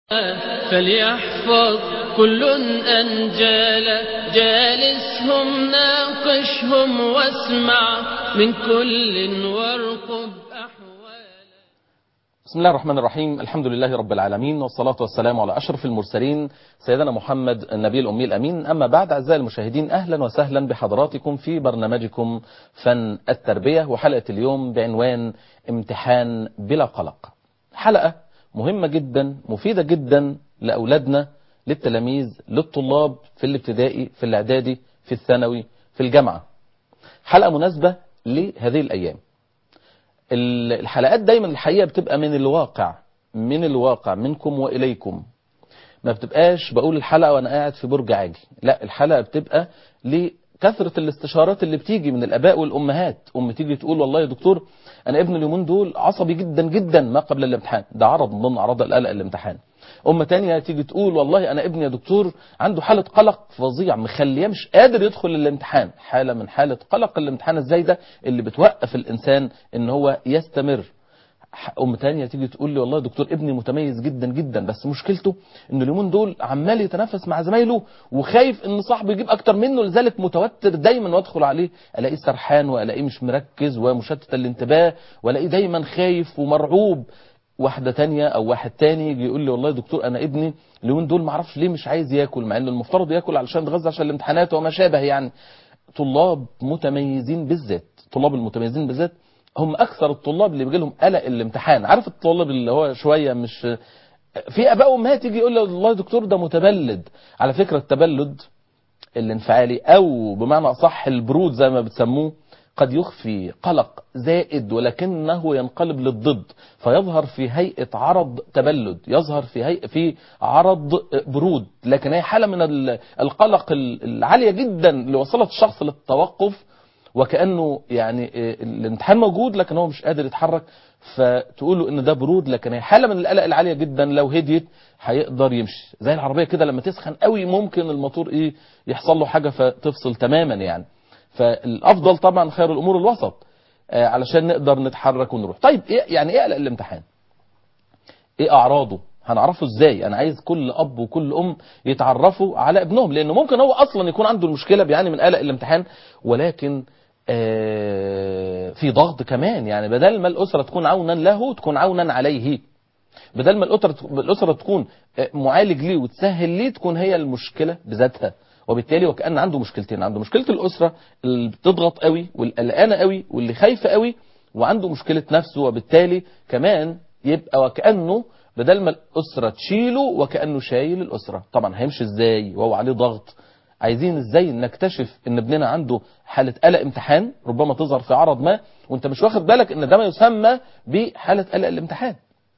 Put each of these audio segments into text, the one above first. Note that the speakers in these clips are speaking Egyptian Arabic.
فليحفظ كل أنجال جالسهم ناقشهم واسمع من كل وارقب أحوال بسم الله الرحمن الرحيم الحمد لله رب العالمين والصلاة والسلام على أشرف المرسلين سيدنا محمد النبي الأمي الأمين أما بعد أعزائي المشاهدين أهلا وسهلا بحضراتكم في برنامجكم فن التربية وحلقة اليوم بعنوان امتحان بلا قلق حلقة مهمة جدا مفيدة جدا لأولادنا للتلاميذ للطلاب في الابتدائي في الإعدادي في الثانوي في الجامعة حلقة مناسبة لهذه الأيام الحلقات دايما الحقيقة بتبقى من الواقع من الواقع منكم وإليكم ما بتبقاش بقول الحلقة وأنا قاعد في برج عاجي لا الحلقة بتبقى لكثرة الاستشارات اللي بتيجي من الآباء والأمهات أم تيجي تقول والله يا دكتور أنا ابن اليومين دول عصبي جدا جدا ما قبل الامتحان ده عرض من ضمن أعراض القلق الامتحان أم تانية تيجي تقول والله أنا ابني يا دكتور عنده حالة قلق فظيع مخليه مش قادر يدخل الامتحان حالة من حالة قلق الامتحان الزايدة اللي بتوقف الإنسان إن هو يستمر ام تانية تيجي تقول لي والله يا دكتور ابني متميز جدا جدا بس مشكلته ان اليومين دول عمال يتنافس مع زمايله وخايف ان صاحبه يجيب اكتر منه لذلك متوتر دايما وادخل عليه الاقيه سرحان والاقيه مش مركز ومشتت الانتباه والاقيه دايما خايف ومرعوب واحده تانية او واحد تاني يجي يقول لي والله يا دكتور انا ابني اليومين دول ما اعرفش ليه مش عايز ياكل مع ان المفترض ياكل علشان يتغذى عشان الامتحانات وما شابه يعني طلاب متميزين بالذات طلاب المتميزين بالذات هم اكثر الطلاب اللي بيجي لهم قلق الامتحان عارف الطالب اللي هو شويه مش في اباء وامهات يجي يقول له والله يا دكتور ده متبلد على فكره التبلد الانفعالي او بمعنى اصح البرود زي ما بتسموه قد يخفي قلق زائد ولكنه ينقلب للضد فيظهر في هيئه عرض تبلد يظهر في هيئه في عرض برود لكن هي حاله من القلق العاليه جدا اللي وصلت الشخص للتوقف وكأنه يعني الامتحان موجود لكن هو مش قادر يتحرك فتقول له ان ده برود لكن هي حالة من القلق العالية جدا لو هديت هيقدر يمشي زي العربية كده لما تسخن قوي ممكن الموتور ايه يحصل له حاجة فتفصل تماما يعني فالافضل طبعا خير الامور الوسط آه علشان نقدر نتحرك ونروح طيب إيه يعني ايه قلق الامتحان ايه اعراضه هنعرفه ازاي انا عايز كل اب وكل ام يتعرفوا على ابنهم لانه ممكن هو اصلا يكون عنده المشكله بيعاني من قلق الامتحان ولكن آه في ضغط كمان يعني بدل ما الاسره تكون عونا له تكون عونا عليه بدل ما الاسره الاسره تكون معالج ليه وتسهل ليه تكون هي المشكله بذاتها وبالتالي وكان عنده مشكلتين عنده مشكله الاسره اللي بتضغط قوي والقلقانه قوي واللي خايفه قوي وعنده مشكله نفسه وبالتالي كمان يبقى وكانه بدل ما الاسره تشيله وكانه شايل الاسره طبعا هيمشي ازاي وهو عليه ضغط عايزين ازاي نكتشف ان ابننا عنده حالة قلق امتحان ربما تظهر في عرض ما وانت مش واخد بالك ان ده ما يسمى بحالة قلق الامتحان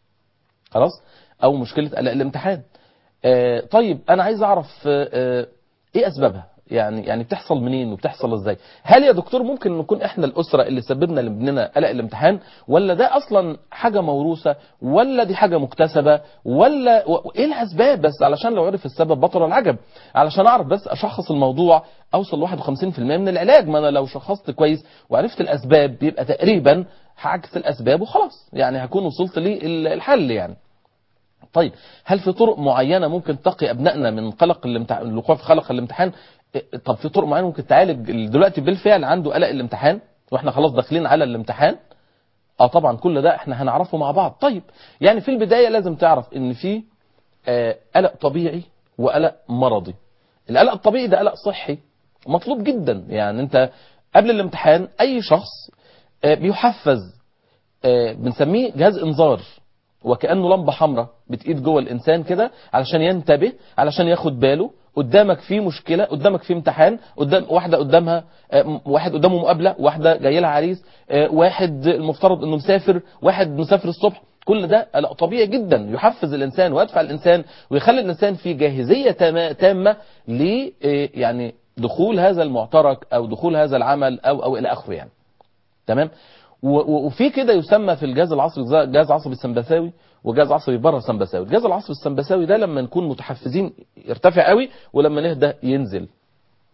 خلاص او مشكلة قلق الامتحان آه طيب انا عايز اعرف آه ايه اسبابها يعني يعني بتحصل منين وبتحصل ازاي هل يا دكتور ممكن نكون احنا الاسره اللي سببنا لابننا قلق الامتحان ولا ده اصلا حاجه موروثه ولا دي حاجه مكتسبه ولا ايه الاسباب بس علشان لو عرف السبب بطل العجب علشان اعرف بس اشخص الموضوع اوصل 51% من العلاج ما انا لو شخصت كويس وعرفت الاسباب بيبقى تقريبا هعكس الاسباب وخلاص يعني هكون وصلت للحل يعني طيب هل في طرق معينه ممكن تقي ابنائنا من قلق الامتحان الوقوع في قلق الامتحان طب في طرق معينه ممكن تعالج دلوقتي بالفعل عنده قلق الامتحان واحنا خلاص داخلين على الامتحان اه طبعا كل ده احنا هنعرفه مع بعض طيب يعني في البدايه لازم تعرف ان في آه قلق طبيعي وقلق مرضي القلق الطبيعي ده قلق صحي مطلوب جدا يعني انت قبل الامتحان اي شخص آه بيحفز آه بنسميه جهاز انذار وكانه لمبه حمراء بتقيد جوه الانسان كده علشان ينتبه علشان ياخد باله قدامك في مشكله قدامك في امتحان قدام واحده قدامها واحد قدامه مقابله واحده جاي لها عريس واحد المفترض انه مسافر واحد مسافر الصبح كل ده قلق طبيعي جدا يحفز الانسان ويدفع الانسان ويخلي الانسان في جاهزيه تامه ل يعني دخول هذا المعترك او دخول هذا العمل او او الى اخره يعني تمام وفي كده يسمى في الجهاز العصبي جهاز عصبي السمبثاوي وجهاز عصبي بره السمبثاوي الجهاز العصبي السمبثاوي ده لما نكون متحفزين يرتفع قوي ولما نهدى ينزل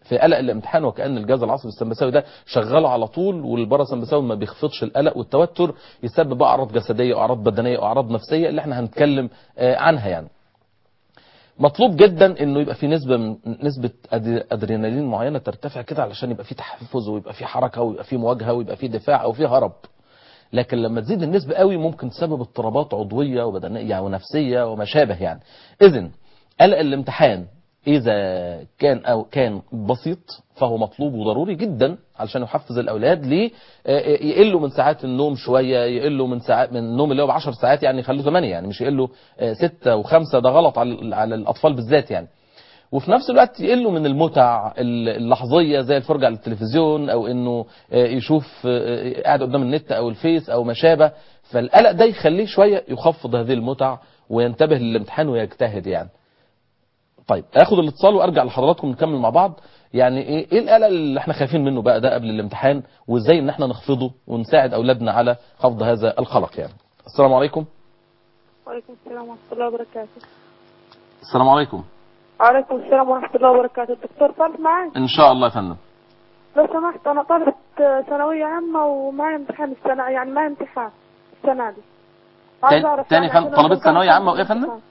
في قلق الامتحان وكأن الجهاز العصبي السمبثاوي ده شغاله على طول والباراسمبثاوي ما بيخفضش القلق والتوتر يسبب أعراض جسدية وأعراض بدنية وأعراض نفسية اللي احنا هنتكلم آه، عنها يعني مطلوب جدا انه يبقى في نسبه من نسبه أد- ادرينالين معينه ترتفع كده علشان يبقى في تحفز ويبقى في حركه ويبقى في مواجهه ويبقى في دفاع او في هرب لكن لما تزيد النسبه قوي ممكن تسبب اضطرابات عضويه وبدنيه ونفسيه وما شابه يعني اذا قلق الامتحان اذا كان او كان بسيط فهو مطلوب وضروري جدا علشان يحفز الاولاد ليه آه، يقلوا من ساعات النوم شويه يقلوا من ساعات من النوم اللي هو ب 10 ساعات يعني يخلوه 8 يعني مش يقلوا 6 و5 ده غلط على على الاطفال بالذات يعني وفي نفس الوقت يقلوا من المتع اللحظيه زي الفرجه على التلفزيون او انه آه، يشوف آه، قاعد قدام النت او الفيس او ما شابه فالقلق ده يخليه شويه يخفض هذه المتع وينتبه للامتحان ويجتهد يعني طيب اخد الاتصال وارجع لحضراتكم نكمل مع بعض يعني ايه ايه القلق اللي احنا خايفين منه بقى ده قبل الامتحان وازاي ان احنا نخفضه ونساعد اولادنا على خفض هذا القلق يعني السلام عليكم وعليكم السلام ورحمة الله وبركاته السلام عليكم وعليكم السلام ورحمة الله وبركاته الدكتور صالح معي ان شاء الله يا فندم لو سمحت أنا طالبة ثانوية عامة ومعي امتحان السنة يعني معي امتحان السنة دي عايزة تاني- أعرف تاني يعني فن- عشان طلبة أكون ثانوية كام عامة وإيه يا فندم؟ امتحان.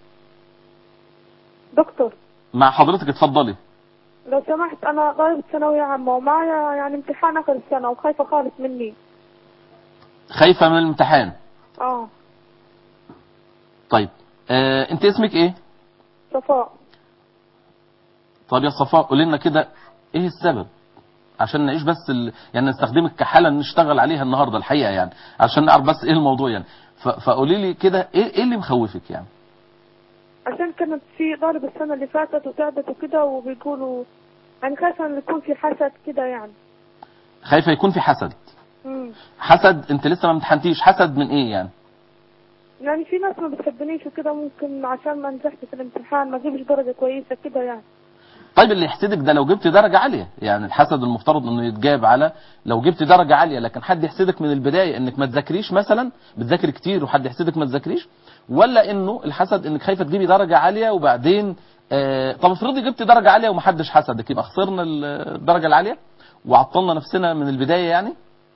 دكتور مع حضرتك اتفضلي لو سمحت أنا طالبة ثانوية عامة ومعي يعني امتحان آخر السنة وخايفة خالص مني خايفه من الامتحان اه طيب آه انت اسمك ايه صفاء طب يا صفاء قولي لنا كده ايه السبب عشان نعيش بس ال... يعني نستخدمك كحاله نشتغل عليها النهارده الحقيقه يعني عشان نعرف بس ايه الموضوع يعني ف... فقولي لي كده ايه ايه اللي مخوفك يعني عشان كانت في طالب السنة اللي فاتت وتعبت وكده وبيقولوا يعني خايفة إن يكون في حسد كده يعني خايفه يكون في حسد مم. حسد انت لسه ما امتحنتيش حسد من ايه يعني يعني في ناس ما بتحبنيش وكده ممكن عشان ما نجحت في الامتحان ما اجيبش درجة كويسة كده يعني طيب اللي يحسدك ده لو جبت درجة عالية يعني الحسد المفترض انه يتجاب على لو جبت درجة عالية لكن حد يحسدك من البداية انك ما تذاكريش مثلا بتذاكري كتير وحد يحسدك ما تذاكريش ولا انه الحسد انك خايفة تجيبي درجة عالية وبعدين آه طب افرضي جبت درجة عالية ومحدش حسدك يبقى خسرنا الدرجة العالية وعطلنا نفسنا من البداية يعني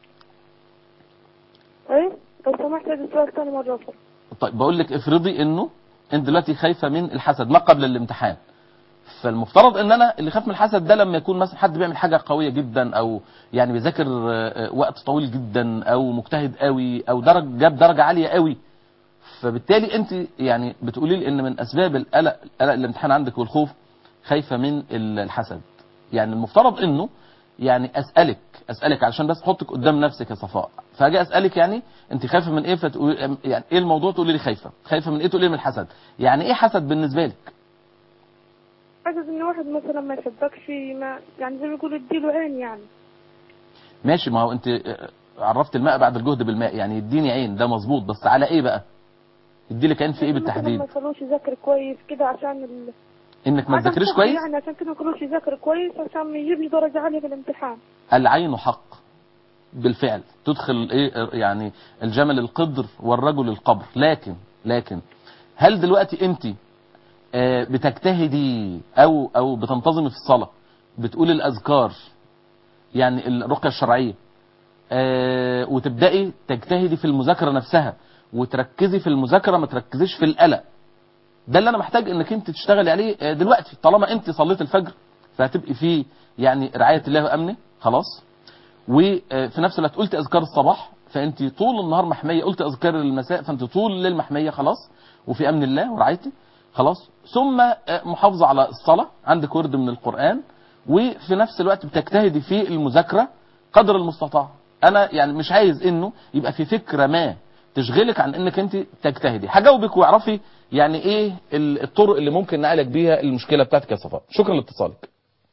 ايه لو سمحت ادي سؤال تاني مرة أخرى طيب بقول لك افرضي انه انت دلوقتي خايفه من الحسد ما قبل الامتحان فالمفترض ان انا اللي خاف من الحسد ده لما يكون مثلا حد بيعمل حاجه قويه جدا او يعني بيذاكر آه، آه، وقت طويل جدا او مجتهد قوي او درج جاب درجه عاليه قوي فبالتالي انت يعني بتقولي لي ان من اسباب القلق قلق الامتحان عندك والخوف خايفه من ال- الحسد يعني المفترض انه يعني اسالك اسالك علشان بس احطك قدام نفسك يا صفاء فاجي اسالك يعني انت خايفه من ايه فتقول يعني ايه الموضوع تقولي لي خايفه خايفه من ايه تقولي لي من الحسد يعني ايه حسد بالنسبه لك حاسس ان واحد مثلا ما يحبكش ما يعني زي ما يقولوا اديله عين يعني ماشي ما هو انت آه، عرفت الماء بعد الجهد بالماء يعني يديني عين ده مظبوط بس على ايه بقى يدي لك عين في ايه مثلا بالتحديد ما يخلوش يذاكر كويس كده عشان ال... انك ما عدم تذاكريش حب كويس يعني عشان كده ما يخلوش يذاكر كويس عشان ما يجيبش درجة عالية في الامتحان العين حق بالفعل تدخل ايه يعني الجمل القدر والرجل القبر لكن لكن هل دلوقتي انت آه، بتجتهدي او او بتنتظمي في الصلاه بتقولي الاذكار يعني الرقيه الشرعيه آه، وتبداي تجتهدي في المذاكره نفسها وتركزي في المذاكره ما تركزيش في القلق ده اللي انا محتاج انك انت تشتغلي عليه آه، دلوقتي طالما انت صليت الفجر فهتبقي في يعني رعايه الله وامنه خلاص وفي نفس الوقت قلت اذكار الصباح فانت طول النهار محميه قلت اذكار المساء فانت طول الليل محميه خلاص وفي امن الله ورعايته خلاص ثم آه، محافظه على الصلاه عندك ورد من القران وفي نفس الوقت بتجتهدي في المذاكره قدر المستطاع انا يعني مش عايز انه يبقى في فكره ما تشغلك عن انك انت تجتهدي هجاوبك واعرفي يعني ايه ال- الطرق اللي ممكن نعالج بيها المشكله بتاعتك يا صفاء شكرا لاتصالك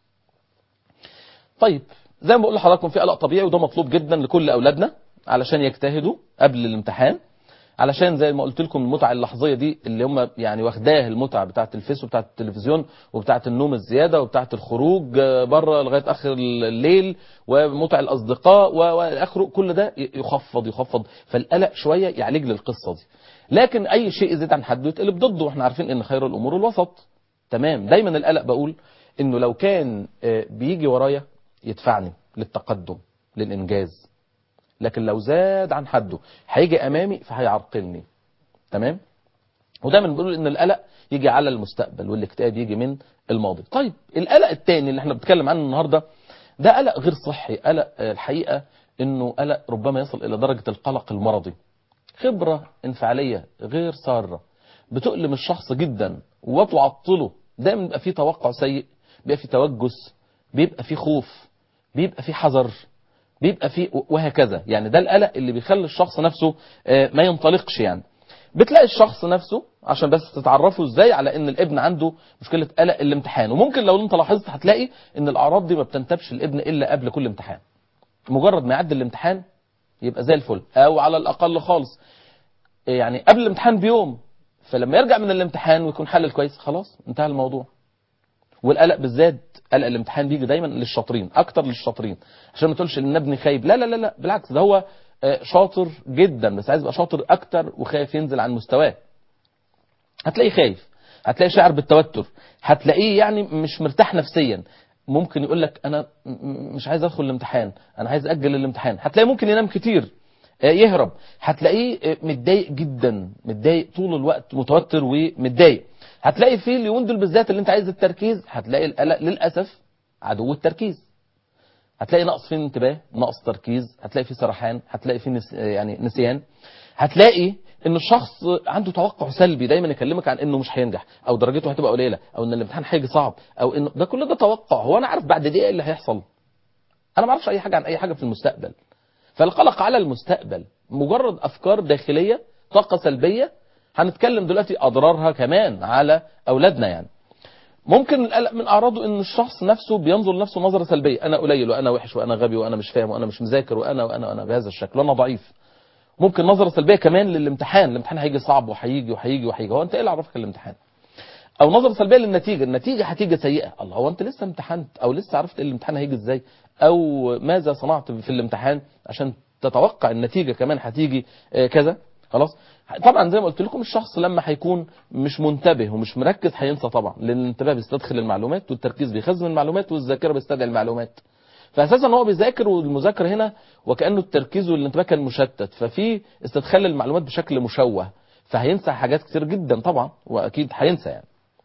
طيب زي ما بقول لحضراتكم في قلق طبيعي وده مطلوب جدا لكل اولادنا علشان يجتهدوا قبل الامتحان علشان زي ما قلت لكم المتعه اللحظيه دي اللي هم يعني واخداه المتعه بتاعه الفيس وبتاعه التلفزيون وبتاعه النوم الزياده وبتاعه الخروج آه، بره لغايه اخر الليل ومتع الاصدقاء و- واخره كل ده ي- يخفض يخفض فالقلق شويه يعالج لي القصه دي لكن اي شيء يزيد عن حده يتقلب ضده واحنا عارفين ان خير الامور الوسط تمام دايما القلق بقول انه لو كان آه، بيجي ورايا يدفعني للتقدم للانجاز لكن لو زاد عن حده هيجي امامي فهيعرقلني تمام ودايما بنقول ان القلق يجي على المستقبل والاكتئاب يجي من الماضي طيب القلق التاني اللي احنا بنتكلم عنه النهارده ده قلق غير صحي قلق آه، الحقيقه انه قلق ربما يصل الى درجه القلق المرضي خبره انفعاليه غير ساره بتؤلم الشخص جدا وتعطله دايما بيبقى فيه توقع سيء بيبقى فيه توجس بيبقى فيه خوف بيبقى فيه حذر بيبقى فيه وهكذا يعني ده القلق اللي بيخلي الشخص نفسه آه، ما ينطلقش يعني بتلاقي الشخص نفسه عشان بس تتعرفوا ازاي على ان الابن عنده مشكله قلق الامتحان وممكن لو انت لاحظت هتلاقي ان الاعراض دي ما بتنتابش الابن الا قبل كل امتحان مجرد ما يعدي الامتحان يبقى زي الفل او على الاقل خالص يعني قبل الامتحان بيوم فلما يرجع من الامتحان ويكون حلل كويس خلاص انتهى الموضوع والقلق بالذات قلق الامتحان بيجي دايما للشاطرين اكتر للشاطرين عشان ما تقولش ان ابني خايب لا لا لا لا بالعكس ده هو آه، شاطر جدا بس عايز يبقى شاطر اكتر وخايف ينزل عن مستواه هتلاقيه خايف هتلاقيه شاعر بالتوتر هتلاقيه يعني مش مرتاح نفسيا ممكن يقول لك انا م- م- مش عايز ادخل الامتحان انا عايز اجل الامتحان هتلاقيه ممكن ينام كتير آه، يهرب هتلاقيه آه، متضايق جدا متضايق طول الوقت متوتر ومتضايق هتلاقي في اليومين دول بالذات اللي انت عايز التركيز هتلاقي القلق للاسف عدو التركيز هتلاقي نقص في الانتباه نقص تركيز هتلاقي في سرحان هتلاقي في نس... يعني نسيان هتلاقي ان الشخص عنده توقع سلبي دايما يكلمك عن انه مش هينجح او درجته هتبقى قليله او ان الامتحان هيجي صعب او انه ده كل ده توقع هو انا عارف بعد دقيقه ايه اللي هيحصل انا ما اعرفش اي حاجه عن اي حاجه في المستقبل فالقلق على المستقبل مجرد افكار داخليه طاقه سلبيه هنتكلم دلوقتي اضرارها كمان على اولادنا يعني ممكن القلق من اعراضه ان الشخص نفسه بينظر لنفسه نظره سلبيه انا قليل وانا وحش وانا غبي وانا مش فاهم وانا مش مذاكر وانا وانا وانا بهذا الشكل وانا ضعيف ممكن نظره سلبيه كمان للامتحان الامتحان هيجي صعب وهيجي وهيجي وهيجي هو انت ايه اللي عرفك الامتحان او نظره سلبيه للنتيجه النتيجه هتيجي سيئه الله هو انت لسه امتحنت او لسه عرفت إيه الامتحان هيجي ازاي او ماذا صنعت في الامتحان عشان تتوقع النتيجه كمان هتيجي آه، كذا خلاص طبعا زي ما قلت لكم الشخص لما هيكون مش منتبه ومش مركز هينسى طبعا لان الانتباه بيستدخل المعلومات والتركيز بيخزن المعلومات والذاكره بيستدعي المعلومات فاساسا هو بيذاكر والمذاكره هنا وكانه التركيز والانتباه كان مشتت ففي استدخال المعلومات بشكل مشوه فهينسى حاجات كتير جدا طبعا واكيد هينسى يعني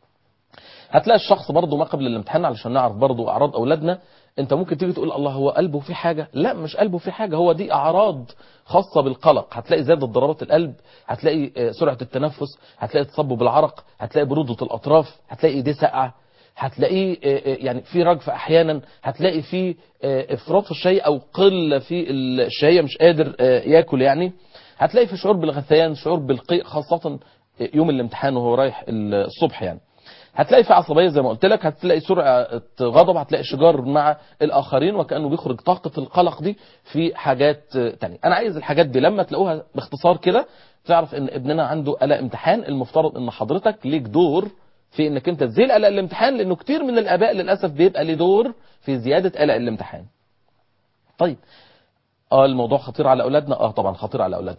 هتلاقي الشخص برضه ما قبل الامتحان علشان نعرف برضه اعراض اولادنا انت ممكن تيجي تقول الله هو قلبه في حاجه لا مش قلبه في حاجه هو دي اعراض خاصه بالقلق هتلاقي زياده ضربات القلب هتلاقي آه، سرعه التنفس هتلاقي تصبب العرق هتلاقي بروده الاطراف هتلاقي ايديه ساقعه هتلاقيه آه، آه، يعني في رجفه احيانا هتلاقي في آه، افراط في الشاي او قله في الشاي مش قادر آه، ياكل يعني هتلاقي في شعور بالغثيان شعور بالقيء خاصه يوم الامتحان وهو رايح الصبح يعني هتلاقي في عصبيه زي ما قلت لك هتلاقي سرعه غضب هتلاقي شجار مع الاخرين وكانه بيخرج طاقه القلق دي في حاجات تانية انا عايز الحاجات دي لما تلاقوها باختصار كده تعرف ان ابننا عنده قلق امتحان المفترض ان حضرتك ليك دور في انك انت تزيل قلق الامتحان لانه كتير من الاباء للاسف بيبقى ليه دور في زياده قلق الامتحان طيب اه الموضوع خطير على اولادنا اه طبعا خطير على اولادنا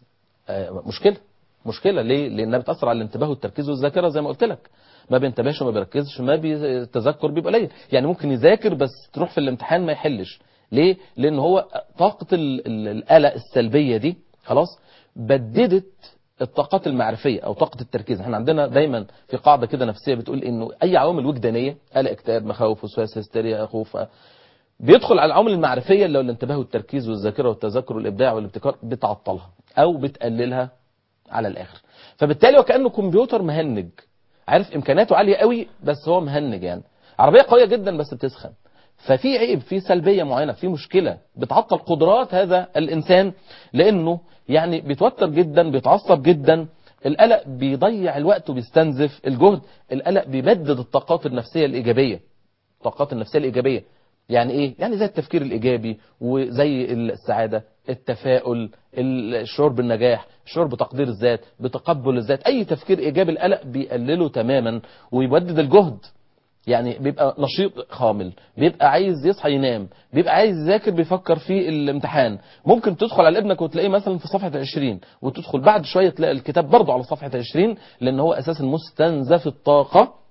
آه مشكله مشكله ليه لانها بتاثر على الانتباه والتركيز والذاكره زي ما قلت لك ما بينتبهش وما بيركزش ما بيتذكر بيبقى قليل يعني ممكن يذاكر بس تروح في الامتحان ما يحلش ليه لان هو طاقه ال- ال- القلق السلبيه دي خلاص بددت الطاقات المعرفيه او طاقه التركيز احنا عندنا دايما في قاعده كده نفسيه بتقول انه اي عوامل وجدانيه قلق اكتئاب مخاوف وسواس هستيريا خوف بيدخل على العوامل المعرفيه اللي هو الانتباه والتركيز والذاكره والتذكر والابداع والابتكار بتعطلها او بتقللها على الاخر فبالتالي وكانه كمبيوتر مهنج عارف امكانياته عاليه قوي بس هو مهنج يعني عربيه قويه جدا بس بتسخن ففي عيب في سلبيه معينه في مشكله بتعطل قدرات هذا الانسان لانه يعني بيتوتر جدا بيتعصب جدا القلق بيضيع الوقت وبيستنزف الجهد القلق بيبدد الطاقات النفسيه الايجابيه الطاقات النفسيه الايجابيه يعني ايه يعني زي التفكير الايجابي وزي السعاده التفاؤل الشعور بالنجاح الشعور بتقدير الذات بتقبل الذات اي تفكير ايجابي القلق بيقلله تماما ويبدد الجهد يعني بيبقى نشيط خامل بيبقى عايز يصحى ينام بيبقى عايز يذاكر بيفكر في الامتحان ممكن تدخل على ابنك وتلاقيه مثلا في صفحة 20 وتدخل بعد شوية تلاقي الكتاب برضه على صفحة 20 لان هو اساسا مستنزف الطاقة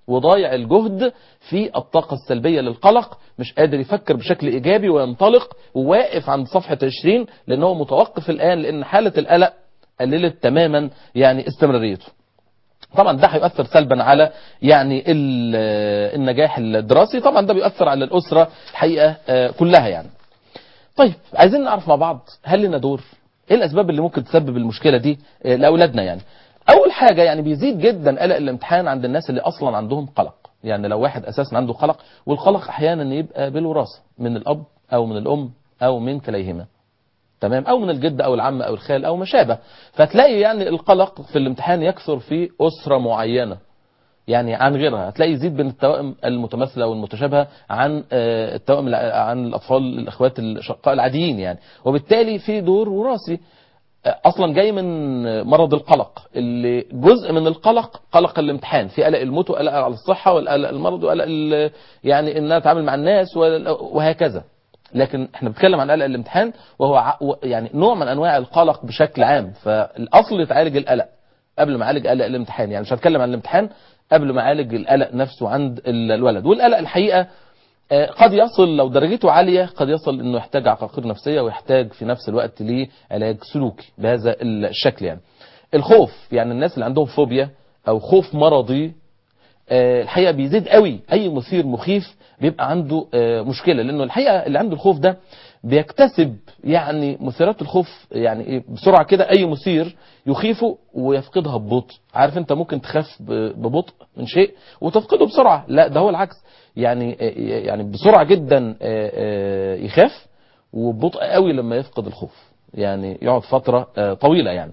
وضايع الجهد في الطاقة السلبية للقلق مش قادر يفكر بشكل إيجابي وينطلق وواقف عند صفحة 20 لأن هو متوقف الآن لأن حالة القلق قللت تماما يعني استمراريته طبعا ده هيؤثر سلبا على يعني ال- النجاح الدراسي طبعا ده بيؤثر على الأسرة الحقيقة آه، كلها يعني طيب عايزين نعرف مع بعض هل لنا دور ايه الاسباب اللي ممكن تسبب المشكله دي آه، لاولادنا يعني اول حاجه يعني بيزيد جدا قلق الامتحان عند الناس اللي اصلا عندهم قلق يعني لو واحد اساسا عنده قلق والقلق احيانا يبقى بالوراثه من الاب او من الام او من كليهما تمام او من الجد او العم او الخال او ما شابه فتلاقي يعني القلق في الامتحان يكثر في اسره معينه يعني عن غيرها هتلاقي يزيد بين التوائم المتماثله والمتشابهه عن آه، التوائم الع- عن الاطفال الاخوات الشقاء العاديين يعني وبالتالي في دور وراثي آه، اصلا جاي من مرض القلق اللي جزء من القلق قلق الامتحان في قلق الموت وقلق على الصحه والقلق المرض وقلق ال- يعني ان انا اتعامل مع الناس وال- وهكذا لكن احنا بنتكلم عن قلق الامتحان وهو ع- و- يعني نوع من انواع القلق بشكل عام فالاصل يتعالج القلق قبل ما اعالج قلق الامتحان يعني مش هتكلم عن الامتحان قبل ما اعالج القلق نفسه عند ال- الولد والقلق الحقيقه آه، قد يصل لو درجته عاليه قد يصل انه يحتاج عقاقير نفسيه ويحتاج في نفس الوقت لعلاج سلوكي بهذا الشكل يعني الخوف يعني الناس اللي عندهم فوبيا او خوف مرضي آه، الحقيقه بيزيد قوي اي مثير مخيف بيبقى عنده آه، مشكله لانه الحقيقه اللي عنده الخوف ده بيكتسب يعني مثيرات الخوف يعني ايه بسرعه كده اي مثير يخيفه ويفقدها ببطء عارف انت ممكن تخاف ب- ببطء من شيء وتفقده بسرعه لا ده هو العكس يعني آه، يعني بسرعه جدا آه، آه، يخاف وببطء قوي لما يفقد الخوف يعني يقعد فتره آه، طويله يعني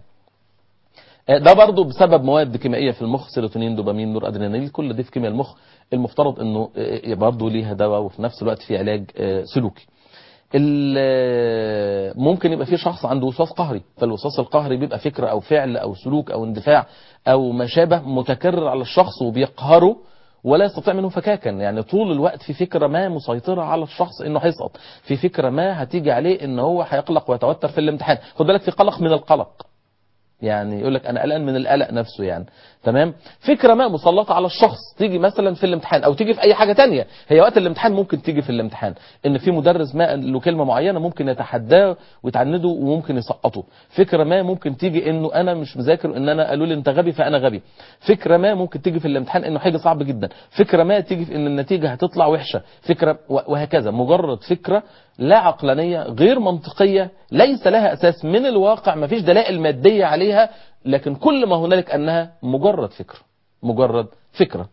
آه، ده برضه بسبب مواد كيميائيه في المخ سيروتونين دوبامين نور ادرينالين كل دي في كيمياء المخ المفترض انه آه، برضه ليها دواء وفي نفس الوقت في علاج آه، سلوكي ال- ممكن يبقى في شخص عنده وسواس قهري فالوسواس القهري بيبقى فكرة او فعل او سلوك او اندفاع او ما شابه متكرر على الشخص وبيقهره ولا يستطيع منه فكاكا يعني طول الوقت في فكرة ما مسيطرة على الشخص انه هيسقط في فكرة ما هتيجي عليه ان هو هيقلق ويتوتر في الامتحان خد بالك في قلق من القلق يعني يقول لك انا قلقان من القلق نفسه يعني تمام فكره ما مسلطه على الشخص تيجي مثلا في الامتحان او تيجي في اي حاجه تانية هي وقت الامتحان ممكن تيجي في الامتحان ان في مدرس ما له كلمه معينه ممكن يتحداه ويتعنده وممكن يسقطه فكره ما ممكن تيجي انه انا مش مذاكر ان انا قالوا لي انت غبي فانا غبي فكره ما ممكن تيجي في الامتحان انه حاجه صعب جدا فكره ما تيجي في ان النتيجه هتطلع وحشه فكره وهكذا مجرد فكره لا عقلانيه غير منطقيه ليس لها اساس من الواقع ما فيش دلائل ماديه عليها لكن كل ما هنالك انها مجرد فكره مجرد فكره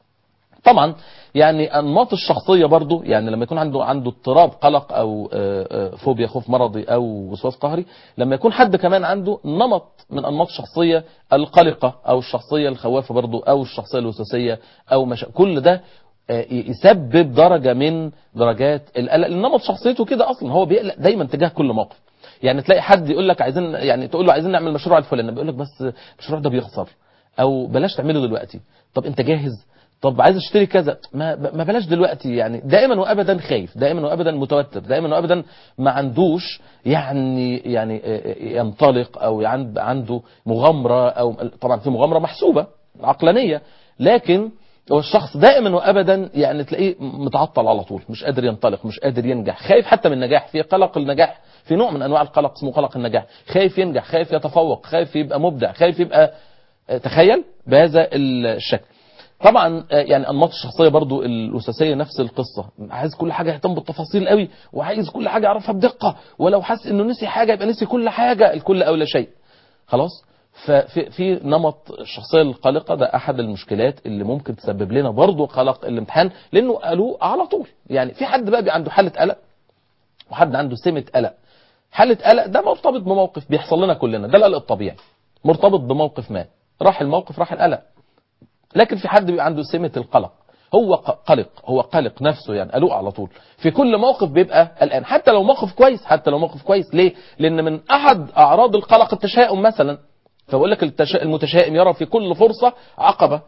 طبعا يعني انماط الشخصيه برضو يعني لما يكون عنده عنده اضطراب قلق او آه، آه، فوبيا خوف مرضي او وسواس قهري لما يكون حد كمان عنده نمط من انماط الشخصيه القلقه او الشخصيه الخوافه برضو او الشخصيه الوسواسيه او مش... كل ده آه، يسبب درجه من درجات القلق النمط شخصيته كده اصلا هو بيقلق دايما تجاه كل موقف يعني تلاقي حد يقول لك عايزين يعني تقول له عايزين نعمل مشروع الفلاني بيقول لك بس المشروع ده بيخسر او بلاش تعمله دلوقتي طب انت جاهز طب عايز اشتري كذا ما ما بلاش دلوقتي يعني دائما وابدا خايف دائما وابدا متوتر دائما وابدا ما عندوش يعني يعني ينطلق او عند- عنده مغامره او طبعا في مغامره محسوبه عقلانيه لكن هو الشخص دائما وابدا يعني تلاقيه متعطل على طول مش قادر ينطلق مش قادر ينجح خايف حتى من النجاح في قلق النجاح في نوع من انواع القلق اسمه قلق النجاح خايف ينجح خايف يتفوق خايف يبقى مبدع خايف يبقى آه، تخيل بهذا الشكل طبعا آه، يعني انماط الشخصيه برضو الوسواسيه نفس القصه عايز كل حاجه يهتم بالتفاصيل قوي وعايز كل حاجه يعرفها بدقه ولو حس انه نسي حاجه يبقى نسي كل حاجه الكل او لا شيء خلاص ففي في نمط الشخصيه القلقه ده احد المشكلات اللي ممكن تسبب لنا برضو قلق الامتحان لانه قالوه على طول يعني في حد بقى بيبقى عنده حاله قلق وحد عنده سمه قلق حاله قلق ده مرتبط بموقف بيحصل لنا كلنا ده القلق الطبيعي مرتبط بموقف ما راح الموقف راح القلق لكن في حد بيبقى عنده سمة القلق هو ق- قلق هو قلق نفسه يعني قلق على طول في كل موقف بيبقى قلقان حتى لو موقف كويس حتى لو موقف كويس ليه لان من احد اعراض القلق التشاؤم مثلا فبقول لك التشا... المتشائم يرى في كل فرصة عقبة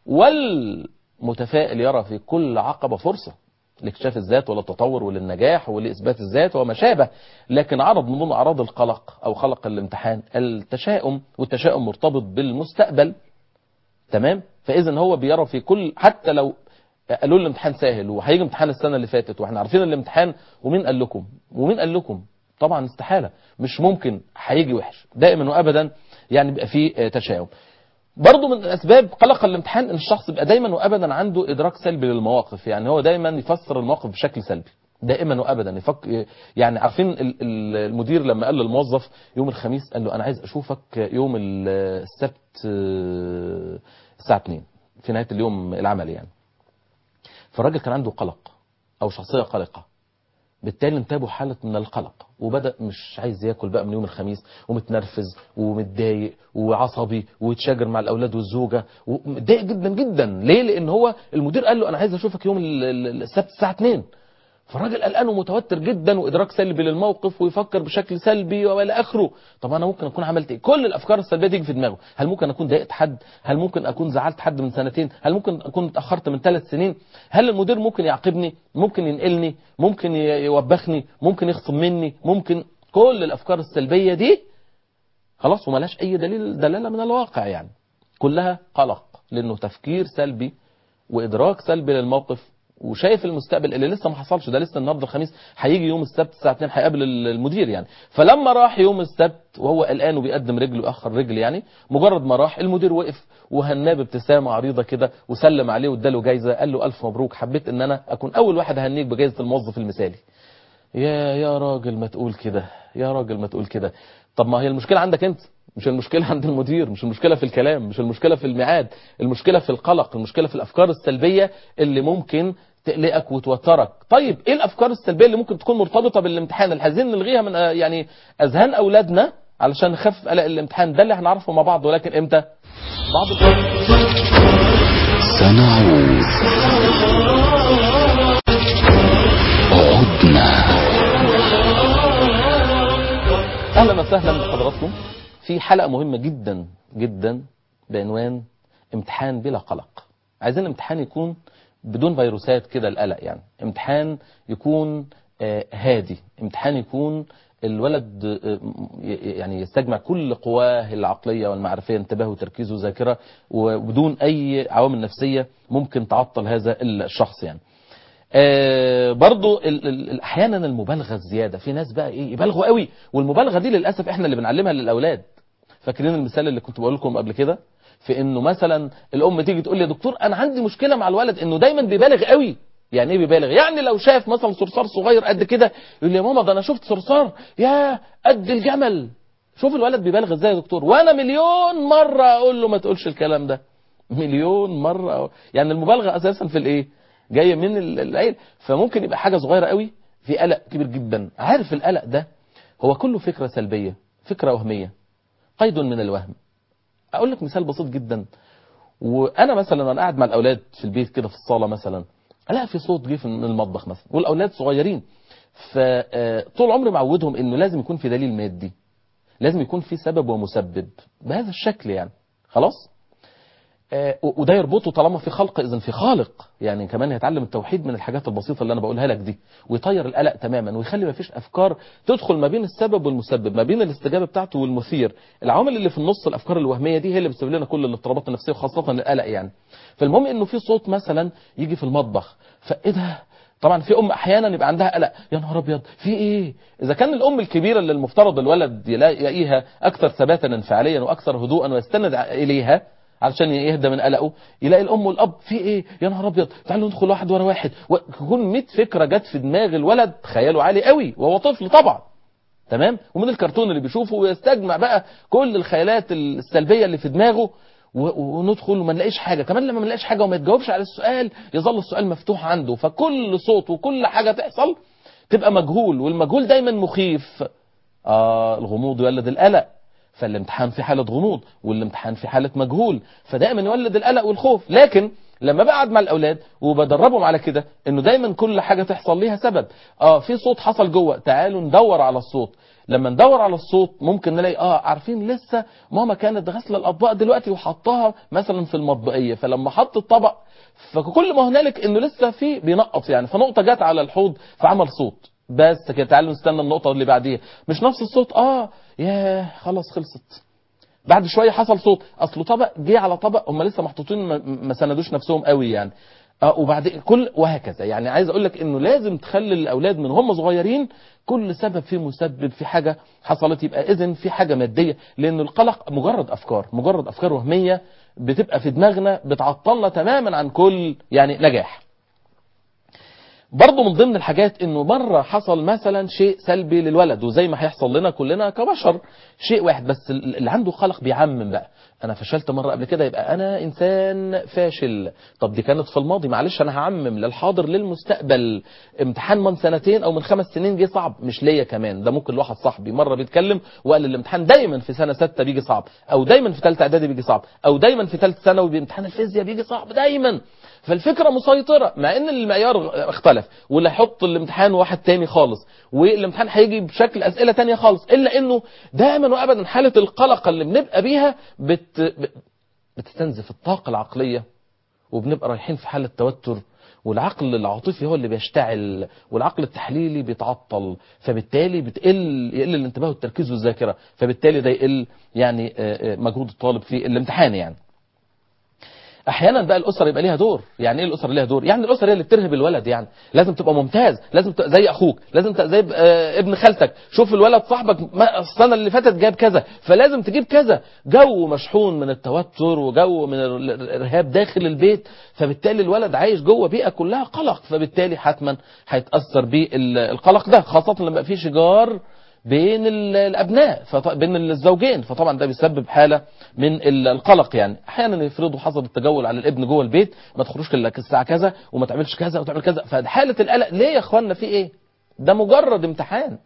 والمتفائل يرى في كل عقبة فرصة لاكتشاف الذات وللتطور وللنجاح ولإثبات الذات وما شابه لكن عرض من ضمن أعراض القلق أو قلق الامتحان التشاؤم والتشاؤم مرتبط بالمستقبل تمام فاذا هو بيرى في كل حتى لو قالوا لي الامتحان سهل وهيجي امتحان السنه اللي فاتت واحنا عارفين الامتحان ومين قال لكم ومين قال لكم طبعا استحاله مش ممكن هيجي وحش دائما وابدا يعني بيبقى فيه تشاؤم برضه من اسباب قلق الامتحان ان الشخص يبقى دايما وابدا عنده ادراك سلبي للمواقف يعني هو دايما يفسر المواقف بشكل سلبي دائما وابدا يفك يعني عارفين المدير لما قال للموظف يوم الخميس قال له انا عايز اشوفك يوم السبت الساعه 2 في نهايه اليوم العملي يعني فالراجل كان عنده قلق او شخصيه قلقه بالتالي انتابه حالة من القلق وبدأ مش عايز ياكل بقى من يوم الخميس ومتنرفز ومتضايق وعصبي ويتشاجر مع الأولاد والزوجة ومتضايق جدا جدا ليه لأن هو المدير قال له أنا عايز أشوفك يوم السبت الساعة 2 فالراجل قلقان ومتوتر جدا وادراك سلبي للموقف ويفكر بشكل سلبي والى اخره طب انا ممكن اكون عملت ايه كل الافكار السلبيه تيجي في دماغه هل ممكن اكون ضايقت حد هل ممكن اكون زعلت حد من سنتين هل ممكن اكون اتاخرت من ثلاث سنين هل المدير ممكن يعاقبني ممكن ينقلني ممكن يوبخني ممكن يخصم مني ممكن كل الافكار السلبيه دي خلاص وملاش اي دليل دلاله من الواقع يعني كلها قلق لانه تفكير سلبي وادراك سلبي للموقف وشايف المستقبل اللي لسه ما حصلش ده لسه النهارده الخميس هيجي يوم السبت الساعه 2 هيقابل المدير يعني فلما راح يوم السبت وهو قلقان وبيقدم رجل واخر رجل يعني مجرد ما راح المدير وقف وهناه بابتسامه عريضه كده وسلم عليه واداله جايزه قال له الف مبروك حبيت ان انا اكون اول واحد اهنيك بجائزه الموظف المثالي يا يا راجل ما تقول كده يا راجل ما تقول كده طب ما هي المشكله عندك انت مش المشكلة عند المدير مش المشكلة في الكلام مش المشكلة في الميعاد المشكلة في القلق المشكلة في الأفكار السلبية اللي ممكن تقلقك وتوترك طيب ايه الافكار السلبيه اللي ممكن تكون مرتبطه بالامتحان اللي عايزين نلغيها من يعني اذهان اولادنا علشان نخفف قلق الامتحان ده اللي هنعرفه مع بعض ولكن امتى بعض سنعود عدنا اهلا وسهلا بحضراتكم في حلقه مهمه جدا جدا بعنوان امتحان بلا قلق عايزين الامتحان يكون بدون فيروسات كده القلق يعني امتحان يكون هادي امتحان يكون الولد يعني يستجمع كل قواه العقلية والمعرفية انتباه وتركيز وذاكرة وبدون أي عوامل نفسية ممكن تعطل هذا الشخص يعني برضو احيانا المبالغة الزيادة في ناس بقى ايه يبالغوا قوي والمبالغة دي للأسف احنا اللي بنعلمها للأولاد فاكرين المثال اللي كنت بقول لكم قبل كده في انه مثلا الام تيجي تقول لي يا دكتور انا عندي مشكله مع الولد انه دايما بيبالغ قوي يعني ايه بيبالغ يعني لو شاف مثلا صرصار صغير قد كده يقول لي يا ماما ده انا شفت صرصار يا قد الجمل شوف الولد بيبالغ ازاي يا دكتور وانا مليون مره اقول له ما تقولش الكلام ده مليون مره يعني المبالغه اساسا في الايه جايه من العيل فممكن يبقى حاجه صغيره قوي في قلق كبير جدا عارف القلق ده هو كله فكره سلبيه فكره وهميه قيد من الوهم اقول لك مثال بسيط جدا وانا مثلا وانا قاعد مع الاولاد في البيت كده في الصاله مثلا الاقي في صوت جه من المطبخ مثلا والاولاد صغيرين فطول عمري معودهم انه لازم يكون في دليل مادي لازم يكون في سبب ومسبب بهذا الشكل يعني خلاص وده يربطه طالما في خلق اذا في خالق يعني كمان هيتعلم التوحيد من الحاجات البسيطه اللي انا بقولها لك دي ويطير القلق تماما ويخلي ما فيش افكار تدخل ما بين السبب والمسبب ما بين الاستجابه بتاعته والمثير العوامل اللي في النص الافكار الوهميه دي هي اللي بتسبب لنا كل الاضطرابات النفسيه وخاصه القلق يعني فالمهم انه في صوت مثلا يجي في المطبخ فايه ده طبعا في ام احيانا يبقى عندها قلق يا نهار ابيض في ايه اذا كان الام الكبيره اللي المفترض الولد يلاقيها اكثر ثباتا انفعاليا واكثر هدوءا ويستند اليها علشان يهدى من قلقه يلاقي الام والاب في ايه يا نهار ابيض تعالوا ندخل واحد ورا واحد ويكون 100 فكره جت في دماغ الولد خياله عالي قوي وهو طفل طبعا تمام ومن الكرتون اللي بيشوفه ويستجمع بقى كل الخيالات السلبيه اللي في دماغه وندخل وما نلاقيش حاجه كمان لما ما نلاقيش حاجه وما يتجاوبش على السؤال يظل السؤال مفتوح عنده فكل صوت وكل حاجه تحصل تبقى مجهول والمجهول دايما مخيف اه الغموض يولد القلق فالامتحان في حالة غموض والامتحان في حالة مجهول فدائما يولد القلق والخوف لكن لما بقعد مع الاولاد وبدربهم على كده انه دايما كل حاجة تحصل ليها سبب اه في صوت حصل جوه تعالوا ندور على الصوت لما ندور على الصوت ممكن نلاقي اه عارفين لسه ماما كانت غاسله الاطباق دلوقتي وحطها مثلا في المطبقيه فلما حط الطبق فكل ما هنالك انه لسه في بينقط يعني فنقطه جت على الحوض فعمل صوت بس كده تعالوا نستنى النقطه اللي بعديها مش نفس الصوت اه ياه خلاص خلصت بعد شويه حصل صوت اصله طبق جه على طبق هم لسه محطوطين ما- ما سندوش نفسهم قوي يعني اه وبعدين كل وهكذا يعني عايز اقول لك انه لازم تخلي الاولاد من هم صغيرين كل سبب فيه مسبب في حاجه حصلت يبقى اذن في حاجه ماديه لان القلق مجرد افكار مجرد افكار وهميه بتبقى في دماغنا بتعطلنا تماما عن كل يعني نجاح برضه من ضمن الحاجات انه مره حصل مثلا شيء سلبي للولد وزي ما هيحصل لنا كلنا كبشر شيء واحد بس اللي عنده قلق بيعمم بقى انا فشلت مره قبل كده يبقى انا انسان فاشل طب دي كانت في الماضي معلش انا هعمم للحاضر للمستقبل امتحان من سنتين او من خمس سنين جه صعب مش ليا كمان ده ممكن لواحد صاحبي مره بيتكلم وقال الامتحان دايما في سنه سته بيجي صعب او دايما في ثالثه اعدادي بيجي صعب او دايما في ثالثه ثانوي بامتحان الفيزياء بيجي صعب دايما فالفكره مسيطره مع ان المعيار اختلف واللي هيحط الامتحان واحد تاني خالص والامتحان هيجي بشكل اسئله تانية خالص الا انه دائما وابدا حاله القلق اللي بنبقى بيها بت... بتستنزف الطاقه العقليه وبنبقى رايحين في حاله توتر والعقل العاطفي هو اللي بيشتعل والعقل التحليلي بيتعطل فبالتالي بتقل يقل الانتباه والتركيز والذاكره فبالتالي ده يقل يعني آه، آه، مجهود الطالب في الامتحان يعني احيانا بقى الاسره يبقى ليها دور يعني ايه الاسره ليها دور يعني الاسره هي اللي بترهب الولد يعني لازم تبقى ممتاز لازم تبقى زي اخوك لازم تبقى زي آه، ابن خالتك شوف الولد صاحبك ما السنه اللي فاتت جاب كذا فلازم تجيب كذا جو مشحون من التوتر وجو من ال- الارهاب داخل البيت فبالتالي الولد عايش جوه بيئه كلها قلق فبالتالي حتما هيتاثر بالقلق ده خاصه لما يبقى في شجار بين ال- الابناء فط... بين الزوجين فطبعا ده بيسبب حاله من ال- القلق يعني احيانا يفرضوا حصل التجول على الابن جوه البيت ما تخرجش الا الساعه كذا وما تعملش كذا وتعمل كذا فحاله القلق ليه يا اخوانا في ايه ده مجرد امتحان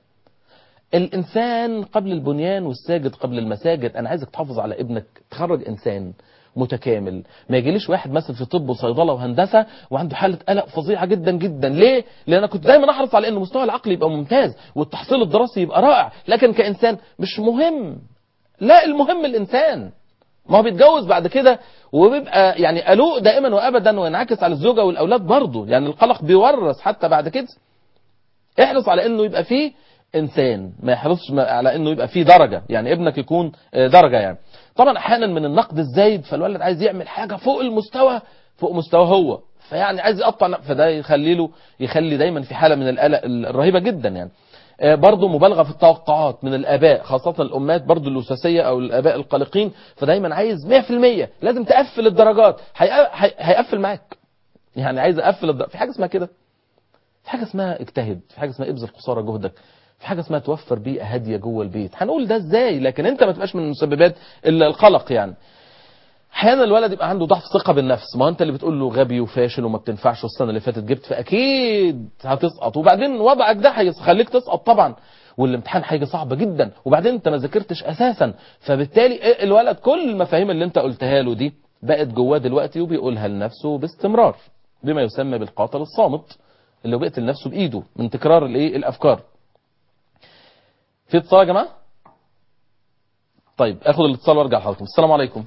الانسان قبل البنيان والساجد قبل المساجد انا عايزك تحافظ على ابنك تخرج انسان متكامل ما يجيليش واحد مثلا في طب وصيدله وهندسه وعنده حاله قلق فظيعه جدا جدا ليه لان انا كنت دايما احرص على ان المستوى العقلي يبقى ممتاز والتحصيل الدراسي يبقى رائع لكن كانسان مش مهم لا المهم الانسان ما هو بيتجوز بعد كده وبيبقى يعني قلق دائما وابدا وينعكس على الزوجه والاولاد برضه يعني القلق بيورث حتى بعد كده احرص على انه يبقى فيه انسان ما يحرصش ما- على انه يبقى فيه درجه يعني ابنك يكون آه، درجه يعني طبعا احيانا من النقد الزايد فالولد عايز يعمل حاجه فوق المستوى فوق مستوى هو فيعني عايز يقطع ن- فده يخلي له يخلي دايما في حاله من القلق الرهيبه جدا يعني آه، برضه مبالغه في التوقعات من الاباء خاصه الامهات برضه الاساسيه او الاباء القلقين فدايما عايز 100% لازم تقفل الدرجات هيق- هي- هيقفل معاك يعني عايز اقفل الدرجات في حاجه اسمها كده في حاجه اسمها اجتهد في حاجه اسمها ابذل قصارى جهدك في حاجه اسمها توفر بيئه هاديه جوه البيت هنقول ده ازاي لكن انت ما تبقاش من مسببات ال- القلق يعني احيانا الولد يبقى عنده ضعف ثقه بالنفس ما هو انت اللي بتقول له غبي وفاشل وما بتنفعش والسنه اللي فاتت جبت فاكيد هتسقط وبعدين وضعك ده هيخليك تسقط طبعا والامتحان هيجي صعب جدا وبعدين انت ما ذاكرتش اساسا فبالتالي إيه الولد كل المفاهيم اللي انت قلتها له دي بقت جواه دلوقتي وبيقولها لنفسه باستمرار بما يسمى بالقاتل الصامت اللي هو بيقتل نفسه بايده من تكرار الايه الافكار في اتصال يا جماعه طيب اخد الاتصال وارجع لحضراتكم السلام عليكم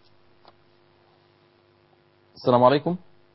السلام عليكم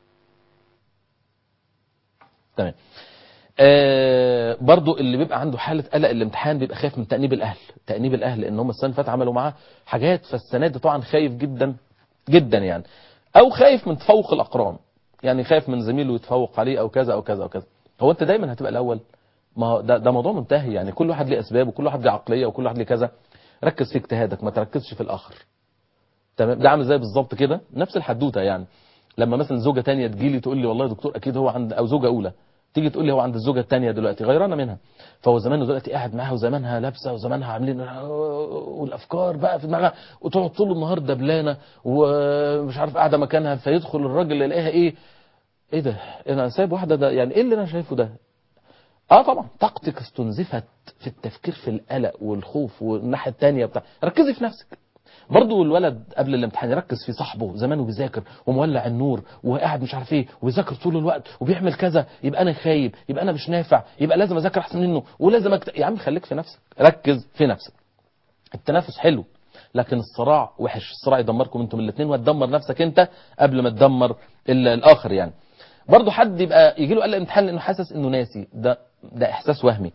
تمام آه برضو اللي بيبقى عنده حالة قلق الامتحان بيبقى خايف من تأنيب الأهل تأنيب الأهل لأن هم السنة اللي فاتت عملوا معاه حاجات فالسنة دي طبعا خايف جدا جدا يعني أو خايف من تفوق الأقران يعني خايف من زميله يتفوق عليه أو كذا أو كذا أو كذا هو أنت دايما هتبقى الأول ما هو ده, ده موضوع منتهي يعني كل واحد ليه أسباب وكل واحد ليه عقلية وكل واحد ليه كذا ركز في اجتهادك ما تركزش في الآخر تمام ده عامل زي بالظبط كده نفس الحدوته يعني لما مثلا زوجه تانية تجيلي تقول لي والله يا دكتور اكيد هو عند او زوجه اولى تيجي تقول لي هو عند الزوجه الثانيه دلوقتي غيرانه منها فهو زمانه دلوقتي قاعد معاها وزمانها لابسه وزمانها عاملين والافكار بقى في دماغها وتقعد طول النهار دبلانه ومش عارف قاعده مكانها فيدخل الراجل يلاقيها ايه ايه ده انا سايب واحده ده يعني ايه اللي انا شايفه ده اه طبعا طاقتك استنزفت في التفكير في القلق والخوف والناحيه الثانيه بتاع ركزي في نفسك برضه الولد قبل الامتحان يركز في صاحبه زمانه بيذاكر ومولع النور وقاعد مش عارف ايه وبيذاكر طول الوقت وبيعمل كذا يبقى انا خايب يبقى انا مش نافع يبقى لازم اذاكر احسن منه ولازم أكت... يا عم خليك في نفسك ركز في نفسك التنافس حلو لكن الصراع وحش الصراع يدمركم انتم الاثنين وتدمر نفسك انت قبل ما تدمر ال- الاخر يعني برضه حد يبقى يجي له قلق الامتحان لانه حاسس انه ناسي ده ده احساس وهمي